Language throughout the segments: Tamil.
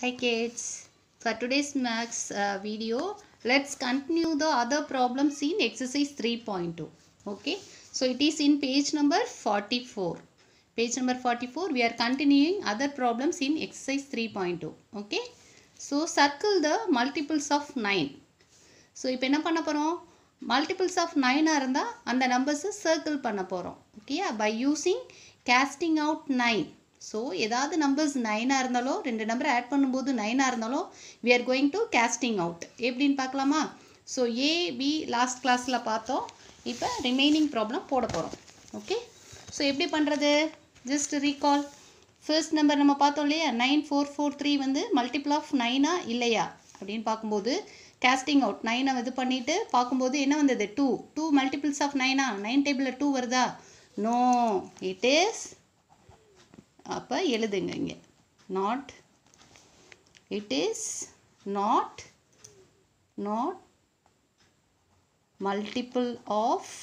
Hi kids. For today's maths uh, video, let's continue the other problems in exercise 3.2. Okay. So it is in page number 44. Page number 44, we are continuing other problems in exercise 3.2. Okay. So circle the multiples of 9. So இப்போ என்ன பண்ண போகிறோம் மல்டிபிள்ஸ் ஆஃப் நைனாக இருந்தால் அந்த நம்பர்ஸை சர்க்கிள் பண்ண போகிறோம் ஓகேயா by using casting out nine so ஏதாவது நம்பர்ஸ் நைனாக இருந்தாலோ ரெண்டு நம்பரை ஆட் பண்ணும்போது நைனாக இருந்தாலோ we are going to casting out எப்படின்னு பார்க்கலாமா ஸோ ஏ பி லாஸ்ட் கிளாஸில் பார்த்தோம் இப்போ ரிமைனிங் ப்ராப்ளம் போட போகிறோம் ஓகே ஸோ எப்படி பண்ணுறது ஜஸ்ட் ரீகால் ஃபர்ஸ்ட் நம்பர் நம்ம பார்த்தோம் இல்லையா நைன் ஃபோர் ஃபோர் த்ரீ வந்து மல்டிபிள் ஆஃப் நைனா இல்லையா அப்படின்னு பார்க்கும்போது casting அவுட் நைனை இது பண்ணிவிட்டு பார்க்கும்போது என்ன வந்தது டூ டூ மல்டிபிள்ஸ் ஆஃப் நைனா நைன் டேபிளில் டூ வருதா நோ இட் இஸ் அப்போ எழுதுங்க இங்கே not it is not not multiple of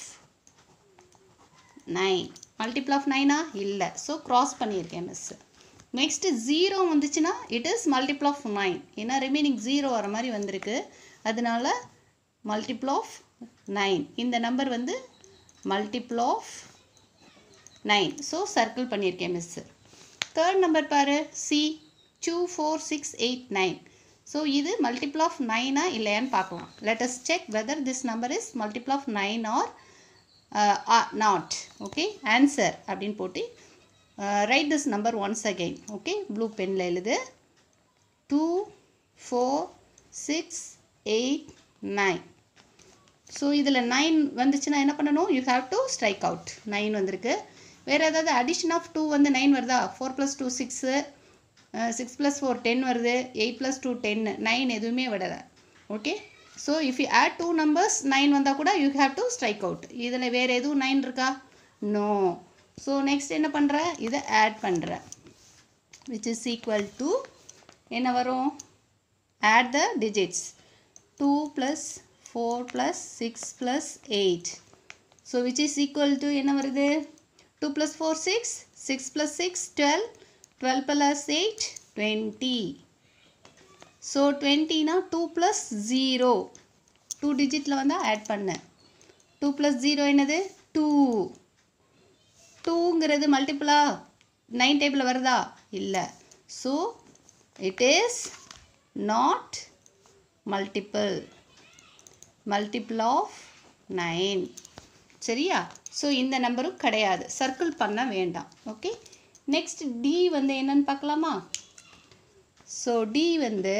nine multiple of நைனா இல்லை ஸோ க்ராஸ் பண்ணியிருக்கேன் மிஸ் நெக்ஸ்ட்டு ஜீரோ வந்துச்சுன்னா it is multiple of nine ஏன்னா ரிமைனிங் ஜீரோ வர மாதிரி வந்திருக்கு அதனால மல்டிபிள் ஆஃப் நைன் இந்த நம்பர் வந்து multiple of nine so circle பண்ணியிருக்கேன் மிஸ்ஸு தேர்ட் நம்பர் பாரு C two four six eight nine so இது மல்டிபிள் ஆஃப் நைனா இல்லையான்னு பார்க்கலாம் let us check whether this number is multiple of nine or not okay answer அப்படின்னு போட்டு write this number once again okay blue pencil எழுது two four six eight nine so இதில் நைன் வந்துச்சுன்னா என்ன பண்ணணும் you have to strike out nine வந்திருக்கு வேறு ஏதாவது அடிஷன் ஆஃப் டூ வந்து நைன் வருதா four plus two six six plus four ten வருது எயிட் ப்ளஸ் டூ டென்னு நைன் எதுவுமே விடலை okay so if you add two numbers nine வந்தால் கூட you have to strike out இதில் வேறு எதுவும் நைன் இருக்கா நோ ஸோ நெக்ஸ்ட் என்ன பண்ணுற இதை ஆட் பண்ணுற விச் இஸ் ஈக்குவல் டு என்ன வரும் add the digits two plus four plus six plus eight so which is equal to என்ன வருது two plus four six six plus six twelve twelve plus eight twenty so டுவெண்ட்டினா டூ ப்ளஸ் ஜீரோ டூ டிஜிட்டில் வந்தால் ஆட் பண்ணேன் டூ ப்ளஸ் ஜீரோ என்னது டூ டூங்கிறது மல்டிப்புளா நைன் டேபிளில் வருதா இல்லை so it is not multiple multiple of nine சரியா ஸோ இந்த நம்பரும் கிடையாது சர்க்கிள் பண்ண வேண்டாம் ஓகே நெக்ஸ்ட் டி வந்து என்னன்னு பார்க்கலாமா ஸோ டி வந்து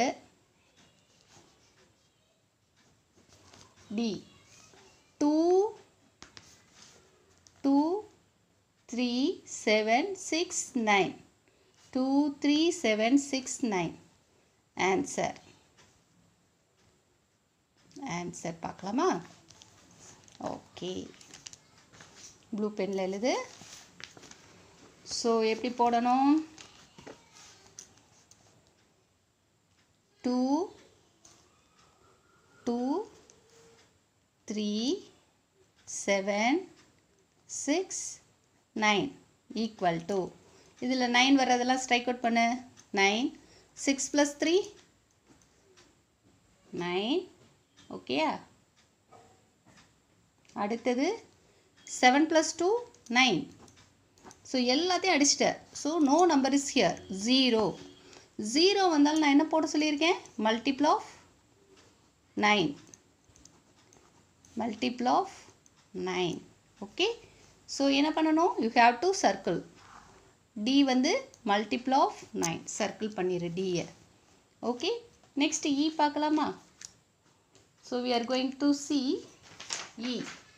D two two three seven six nine two three seven six nine answer answer பார்க்கலாமா ஓகே ப்ளூ பெனில் எழுது ஸோ எப்படி போடணும் two two three seven six nine equal to இதில் நைன் வர்றதெல்லாம் ஸ்ட்ரைக் அவுட் பண்ணு nine six plus three nine ஓகேயா அடுத்தது seven plus two nine so எல்லாத்தையும் அடிச்சிட்டேன் so no number is here zero zero வந்தாலும் நான் என்ன போட சொல்லியிருக்கேன் multiple of nine multiple of nine okay so என்ன பண்ணணும் you have to circle D வந்து மல்டிபிள் ஆஃப் நைன் சர்க்கிள் பண்ணிடு டியை ஓகே நெக்ஸ்ட் இ பார்க்கலாமா so we are going to see E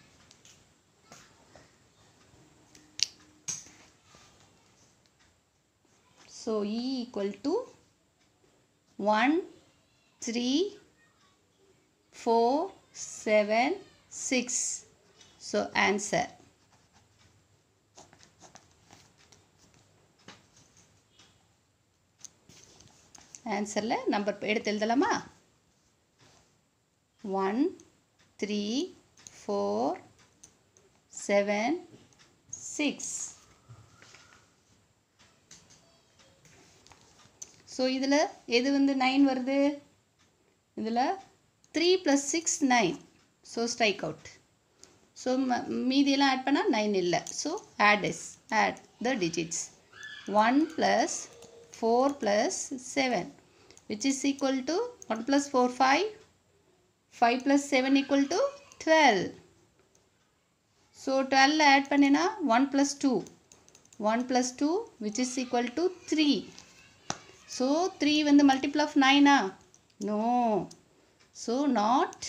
so E equal to one three four seven six so answer ஆன்சரில் நம்பர் எடுத்து எழுதலாமா one three four seven six so இதில் எது வந்து நைன் வருது இதில் three plus six nine so strike out so மீதியெல்லாம் ஆட் பண்ணால் நைன் இல்லை so add is add the digits one plus four plus seven which is equal to one plus four five five plus seven equal to twelve so twelve add பண்ணினா one plus two one plus two which is equal to three so three வந்து மல்டிபிள் ஆஃப் நைனா no so not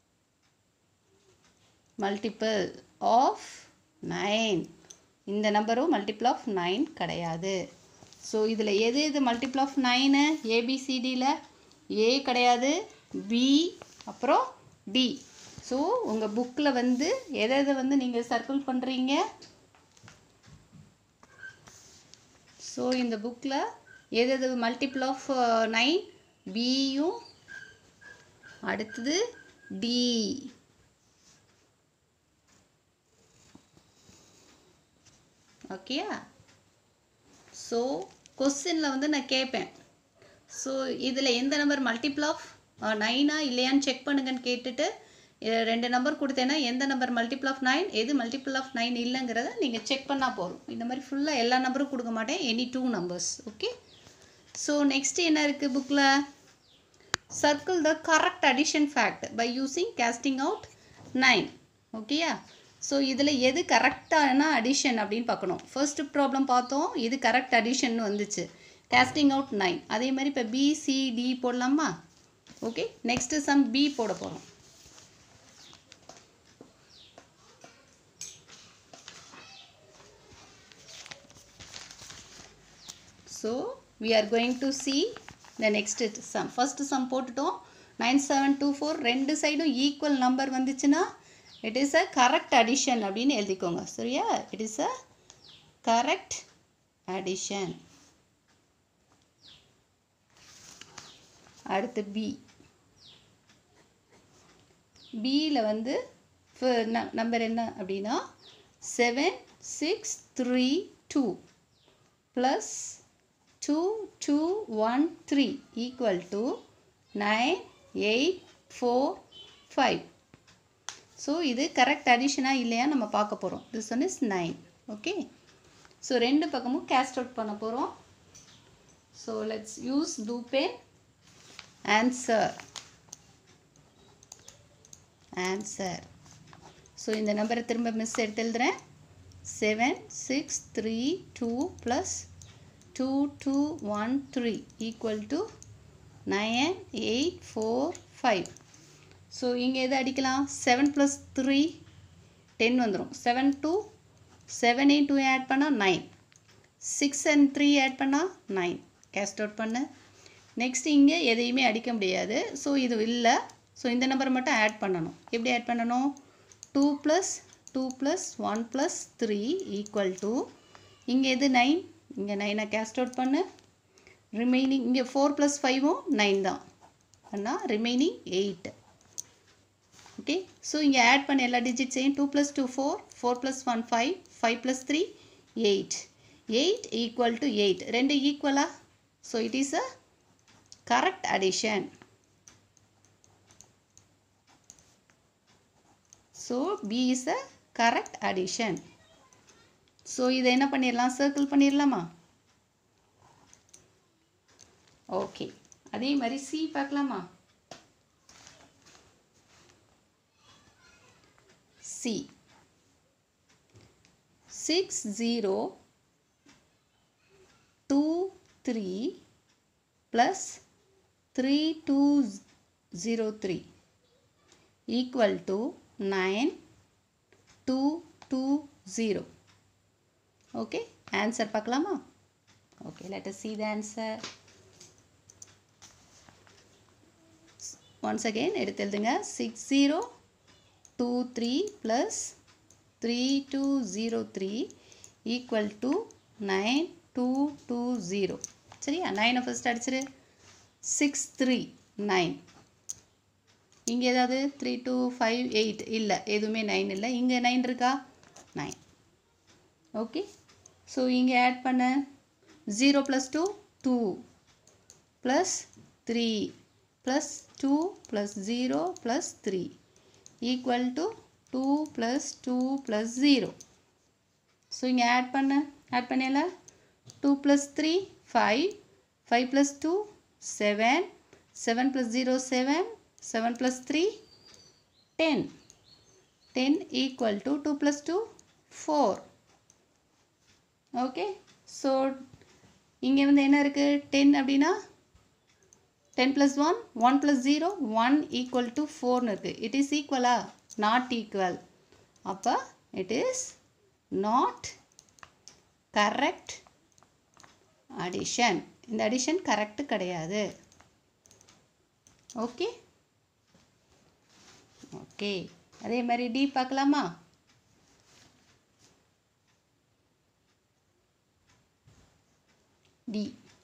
multiple of nine இந்த நம்பரும் மல்டிபிள் ஆஃப் நைன் கிடையாது ஸோ இதில் எது எது மல்டிபிள் ஆஃப் நைனு ஏபிசிடியில் ஏ கிடையாது பி அப்புறம் டி ஸோ உங்கள் புக்கில் வந்து எதை எதை வந்து நீங்கள் சர்க்கிள் பண்ணுறீங்க ஸோ இந்த புக்கில் எது எது மல்டிபிள் ஆஃப் நைன் பியும் அடுத்தது டி ஓகேயா ஸோ கொஸ்டினில் வந்து நான் கேட்பேன் ஸோ இதில் எந்த நம்பர் மல்டிபிள் ஆஃப் நைனா இல்லையான்னு செக் பண்ணுங்கன்னு கேட்டுட்டு இ- ரெண்டு நம்பர் கொடுத்தேன்னா எந்த நம்பர் மல்டிபிள் ஆஃப் நைன் எது மல்டிபிள் ஆஃப் நைன் இல்லைங்கிறத நீங்கள் செக் பண்ணால் போதும் இந்த மாதிரி ஃபுல்லாக எல்லா நம்பரும் கொடுக்க மாட்டேன் any two numbers okay so next என்ன இருக்குது புக்கில் circle the correct addition fact by using casting out 9 ஓகேயா ஸோ இதில் எது கரெக்டான அடிஷன் அப்படின்னு பார்க்கணும் ஃபர்ஸ்ட் ப்ராப்ளம் பார்த்தோம் இது கரெக்ட் அடிஷன் வந்துச்சு casting அவுட் நைன் அதே மாதிரி இப்போ பி சி டி போடலாமா ஓகே நெக்ஸ்ட்டு சம் பி போட போகிறோம் so we are going to see the next sum first sum போட்டுட்டோம் நைன் செவன் டூ ஃபோர் ரெண்டு சைடும் ஈக்குவல் நம்பர் வந்துச்சுன்னா it is a correct addition அப்படின்னு எழுதிக்கோங்க சரியா it is a correct addition அடுத்து பி பியில் வந்து நம்பர் என்ன அப்படின்னா seven six three two plus 2 2 1 3 equal to 9 8 4 5 so இது கரெக்ட் அடிஷனாக இல்லையா நம்ம பார்க்க போகிறோம் this one is nine okay so ரெண்டு பக்கமும் கேஸ்ட் அவுட் பண்ண போகிறோம் so let's use two pen answer answer so இந்த நம்பரை திரும்ப மிஸ் எடுத்து எழுதுறேன் seven six three two plus two two one three equal to nine eight four five so இங்கே எது அடிக்கலாம் செவன் ப்ளஸ் த்ரீ டென் வந்துடும் seven two seven eight two add பண்ணால் nine six and three add பண்ணால் நைன் கேஸ்ட் அவுட் பண்ணு நெக்ஸ்ட் இங்கே எதையுமே அடிக்க முடியாது ஸோ இது இல்லை ஸோ இந்த நம்பரை மட்டும் ஆட் பண்ணணும் எப்படி ஆட் பண்ணணும் two plus two plus one plus three equal to இங்கே எது நைன் இங்கே நைனை கேஸ்ட் அவுட் பண்ணு ரிமைனிங் இங்கே ஃபோர் ப்ளஸ் ஃபைவும் நைன் தான் ஆனால் ரிமைனிங் எயிட் ஓகே ஸோ இங்கே ஆட் பண்ண எல்லா டிஜிட்ஸையும் two plus two four four plus one five five plus three eight eight equal to eight ரெண்டு ஈக்குவலா so it is a correct addition so B is a correct addition so இதை என்ன பண்ணிடலாம் சர்க்கிள் பண்ணிடலாமா ஓகே அதே மாதிரி சி பார்க்கலாமா C six zero two three plus three two zero three equal to nine two two zero okay answer பார்க்கலாமா okay let us see the answer once again எடுத்து எழுதுங்க six zero two three plus three two zero three equal to nine two two zero சரியா நைனை ஃபஸ்ட் அடிச்சிரு சிக்ஸ் த்ரீ நைன் இங்கே ஏதாவது த்ரீ டூ ஃபைவ் எயிட் இல்லை எதுவுமே நைன் இல்லை இங்கே நைன் இருக்கா நைன் ஓகே ஸோ இங்கே ஆட் பண்ண zero plus two two plus 3 plus 2 plus 0 plus 3 equal to 2 plus 2 plus 0 so இங்கே ஆட் பண்ண ஆட் பண்ணல two plus three five five plus two seven seven plus zero seven seven plus three ten ten equal to two plus two four okay so இங்கே வந்து என்ன இருக்குது டென் அப்படின்னா ten plus one one plus zero one equal to ஃபோர்னு இருக்குது இட் இஸ் ஈக்குவலா நாட் ஈக்குவல் அப்போ it is not correct addition இந்த அடிஷன் கரெக்டு கிடையாது ஓகே ஓகே அதே மாதிரி டி பார்க்கலாமா D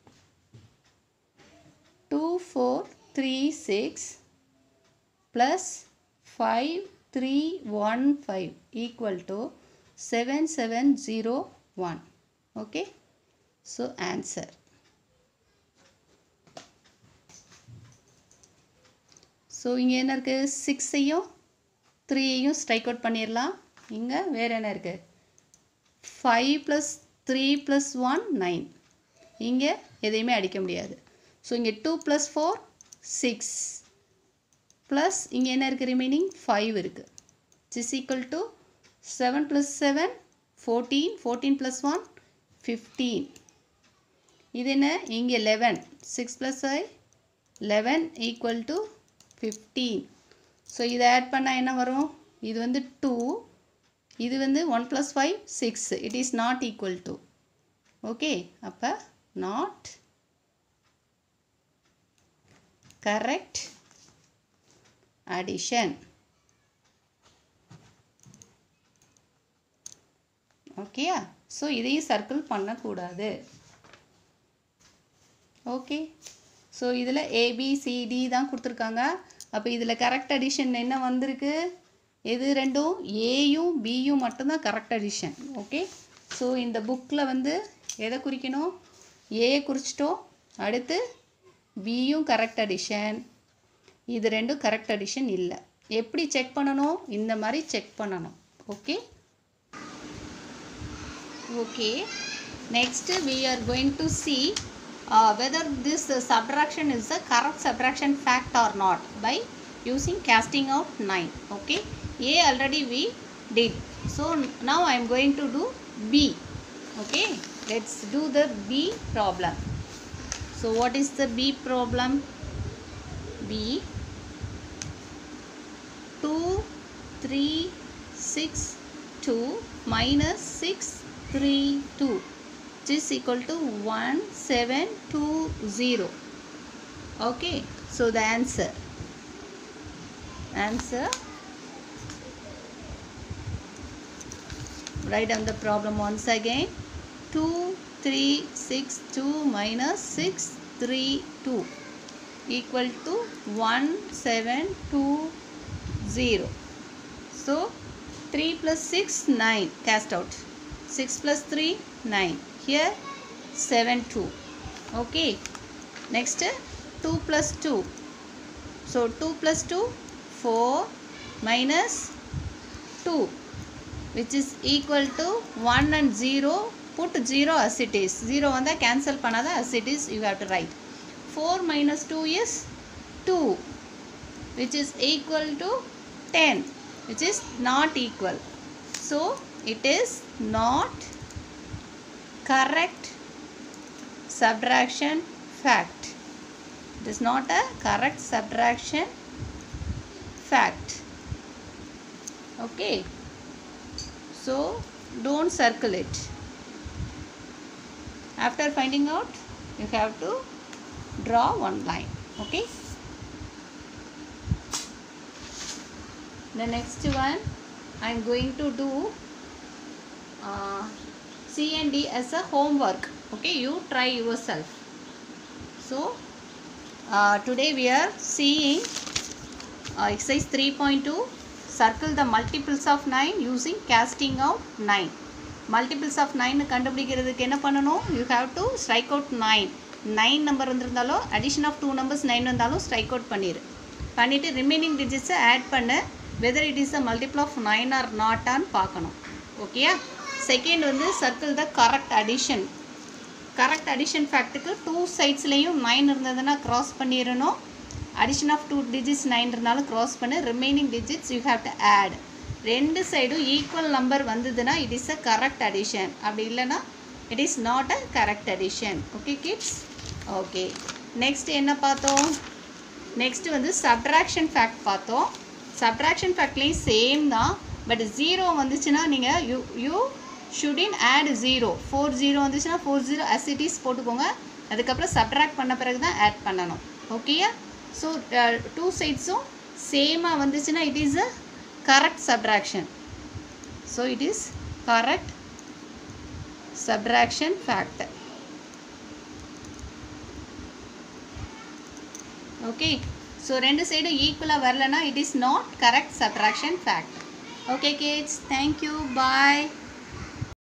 two four three six plus five three one five equal to seven seven zero one okay so answer so இங்கே என்ன இருக்குது சிக்ஸையும் த்ரீயையும் ஸ்ட்ரைக் அவுட் பண்ணிடலாம் இங்கே வேறு என்ன இருக்குது five plus three plus one nine இங்கே எதையுமே அடிக்க முடியாது ஸோ இங்கே two plus four six plus இங்கே என்ன இருக்குது ரிமைனிங் ஃபைவ் இருக்குது it's equal to seven plus seven fourteen fourteen plus one fifteen இது என்ன இங்கே eleven six plus five eleven equal to fifteen so இதை ஆட் பண்ணால் என்ன வரும் இது வந்து டூ இது வந்து one plus five six it is not equal to okay அப்போ நாட் கரெக்ட் அடிஷன் ஓகேயா ஸோ இதையும் சர்க்கிள் பண்ணக்கூடாது ஓகே ஸோ இதில் ஏபிசிடி தான் கொடுத்துருக்காங்க அப்போ இதில் கரெக்ட் அடிஷன் என்ன வந்திருக்கு எது ரெண்டும் ஏயும் பியும் மட்டும்தான் கரெக்ட் அடிஷன் ஓகே ஸோ இந்த புக்கில் வந்து எதை குறிக்கணும் ஏ குறிச்சிட்டோம் அடுத்து பியும் கரெக்ட் அடிஷன் இது ரெண்டும் கரெக்ட் அடிஷன் இல்லை எப்படி செக் பண்ணணும் இந்த மாதிரி செக் பண்ணணும் okay okay next we are going to see uh, whether this uh, subtraction is a correct subtraction fact or not by using casting out 9 okay a already we did so now i am going to do b okay let's do the b problem so what is the b problem b 2 3 6 2 minus 6 3 2 which is equal to 1 7 2 0 okay so the answer answer write down the problem once again 2 3 6 2 minus 6 3 2 equal to 1 7 2 0 so 3 plus 6 9 cast out 6 plus 3 9 here 7 2 okay next 2 plus 2 so 2 plus 2 4 minus 2 which is equal to 1 and 0 put 0 as it is 0 வந்தா cancel பண்ணாத as it is you have to write 4 minus 2 is 2 which is equal to 10 which is not equal so it is not correct subtraction fact it is not a correct subtraction fact okay so don't circle it after finding out you have to draw one line okay the next one I am going to do uh, C and D as a homework okay you try yourself so uh, today we are seeing uh, exercise 3.2 circle the multiples of 9 using casting out 9 multiples of 9 கண்டுபிடிக்கிறதுக்கு என்ன பண்ணணும் you have to strike out 9 nine number வந்திருந்தாலும் addition of two numbers nine வந்தாலும் ஸ்ட்ரைக் அவுட் பண்ணிடு பண்ணிவிட்டு ரிமைனிங் டிஜிட்ஸை ஆட் பண்ண whether it is the multiple of nine or நாட்டான்னு பார்க்கணும் ஓகேயா செகண்ட் வந்து circle the correct addition correct addition ஃபேக்ட்டுக்கு டூ சைட்ஸ்லேயும் நைன் இருந்ததுன்னா க்ராஸ் பண்ணிடணும் addition of two digits nine இருந்தாலும் க்ராஸ் பண்ணு remaining digits you have to add ரெண்டு சைடும் ஈக்குவல் நம்பர் வந்ததுன்னா it is a correct addition அப்படி இல்லைன்னா it is not a correct addition okay kids okay next என்ன பார்த்தோம் நெக்ஸ்ட் வந்து சப்ட்ராக்ஷன் ஃபேக்ட் பார்த்தோம் சப்ட்ராக்ஷன் ஃபேக்ட்லேயும் சேம் தான் பட் ஜீரோ வந்துச்சுன்னா நீங்கள் you you shouldn't add zero four zero வந்துச்சுன்னா ஃபோர் ஜீரோ அசிட்டிஸ் போட்டுக்கோங்க அதுக்கப்புறம் சப்ட்ராக்ட் பண்ண பிறகு தான் ஆட் பண்ணணும் ஓகேயா ஸோ டூ சைட்ஸும் சேமாக வந்துச்சுன்னா it is a correct subtraction so it is correct subtraction factor okay so ரெண்டு சைடும் ஈக்குவலாக வரலனா it is not correct subtraction factor okay kids thank you bye